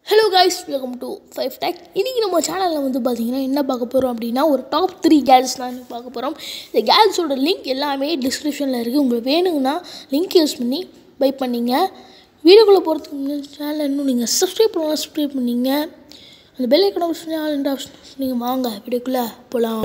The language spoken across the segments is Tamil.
hello guys welcome to five take இன்றைக்கி நம்ம சேனலில் வந்து பார்த்தீங்கன்னா என்ன பார்க்க போகிறோம் அப்படின்னா ஒரு டாப் த்ரீ கேல்ஸ் தான் இன்னைக்கு பார்க்க போகிறோம் இந்த கேல்ஸோட லிங்க் எல்லாமே டிஸ்கிரிப்ஷனில் இருக்குது உங்களுக்கு வேணுங்கன்னா லிங்க் யூஸ் பண்ணி பை பண்ணிங்க வீடியோக்குள்ளே போகிறதுக்கு முன்னாடி சேனலை இன்னும் நீங்கள் சப்ஸ்கிரைப் பண்ணலாம் சப்ஸ்கிரைப் பண்ணிங்க அந்த bell icon option all option நீங்கள் வாங்க வீடியோக்குள்ளே போகலாம்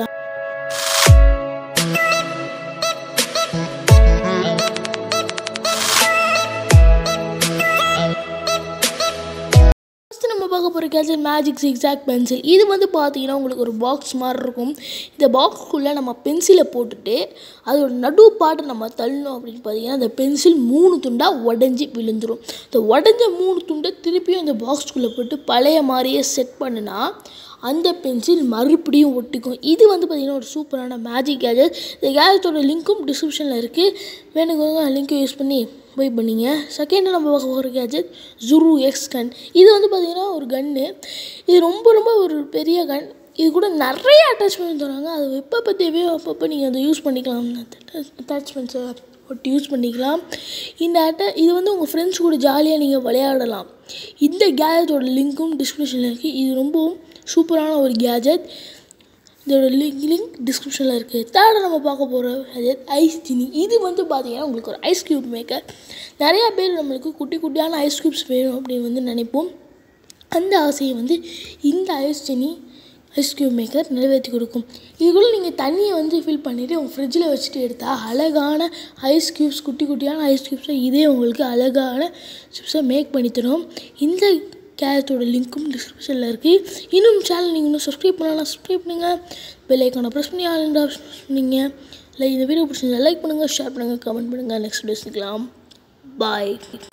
ஃபஸ்ட்டு நம்ம பார்க்க போகிற கேஜெட் மேஜிக் ஜிக்ஸாக் பென்சில் இது வந்து பார்த்தீங்கன்னா உங்களுக்கு ஒரு பாக்ஸ் மாதிரி இருக்கும் இந்த பாக்ஸ்க்குள்ளே நம்ம பென்சிலை போட்டுட்டு அதோட நடு பாட்டை நம்ம தள்ளணும் அப்படின்னு பார்த்தீங்கன்னா அந்த பென்சில் மூணு துண்டாக உடஞ்சி விழுந்துடும் இந்த உடஞ்ச மூணு துண்டை திருப்பியும் இந்த பாக்ஸ்க்குள்ளே போட்டு பழைய மாதிரியே செட் பண்ணுனா அந்த பென்சில் மறுபடியும் ஒட்டிக்கும் இது வந்து பார்த்திங்கன்னா ஒரு சூப்பரான மேஜிக் கேஜெட் இந்த கேஜெட்டோட லிங்க்கும் டிஸ்கிரிப்ஷனில் இருக்குது வேணுங்க லிங்க்கை யூஸ் பண்ணி பை பண்ணிங்க செகண்ட் நம்ம பார்க்க போகிற கேஜெட் ஜுரு எக்ஸ் கன் இது வந்து பார்த்திங்கன்னா ஒரு கன்று இது ரொம்ப ரொம்ப ஒரு பெரிய கன் இது கூட நிறைய அட்டாச்மெண்ட் தராங்க அது எப்பப்போ தேவையோ அப்பப்போ நீங்கள் அதை யூஸ் பண்ணிக்கலாம் அட்டாச்மெண்ட்ஸை ஒட்டி யூஸ் பண்ணிக்கலாம் இந்த அட்டை இது வந்து உங்கள் ஃப்ரெண்ட்ஸ் கூட ஜாலியாக நீங்கள் விளையாடலாம் இந்த கேஜெட்டோட லிங்க்கும் டிஸ்கிரிப்ஷனில் இருக்குது இது ரொம்பவும் சூப்பரான ஒரு கேஜெட் இதோட லிங்க் லிங்க் டிஸ்கிரிப்ஷனில் இருக்குது தேர்ட் நம்ம பார்க்க போகிற கேஜெட் ஐஸ் ஜினி இது வந்து பார்த்தீங்கன்னா உங்களுக்கு ஒரு ஐஸ் க்யூப் மேக்கர் நிறையா பேர் நம்மளுக்கு குட்டி குட்டியான ஐஸ் க்யூப்ஸ் வேணும் அப்படின்னு வந்து நினைப்போம் அந்த ஆசையை வந்து இந்த ice genie ice cube maker நிறைவேற்றி கொடுக்கும் இதுக்குள்ளே நீங்கள் தண்ணியை வந்து ஃபில் பண்ணிவிட்டு உங்கள் ஃப்ரிட்ஜில் வச்சுட்டு எடுத்தால் அழகான ஐஸ் க்யூப்ஸ் குட்டி குட்டியான ஐஸ் க்யூப்ஸை இதே உங்களுக்கு அழகான சிப்ஸை மேக் பண்ணி தரும் இந்த கேரட்டோட லிங்க்கும் டிஸ்கிரிப்ஷனில் இருக்குது இன்னும் சேனல் நீங்கள் இன்னும் சப்ஸ்கிரைப் பண்ணலாம் சப்ஸ்கிரைப் பண்ணுங்கள் பெல் ஐக்கானை ப்ரெஸ் பண்ணி ஆல் ஆப்ஷன் நீங்கள் லைக் இந்த வீடியோ பிடிச்சிருந்தா லைக் பண்ணுங்கள் ஷேர் பண்ணுங்கள் கமெண்ட் பண்ணுங்கள் நெக்ஸ்ட் வீடியோ பாய்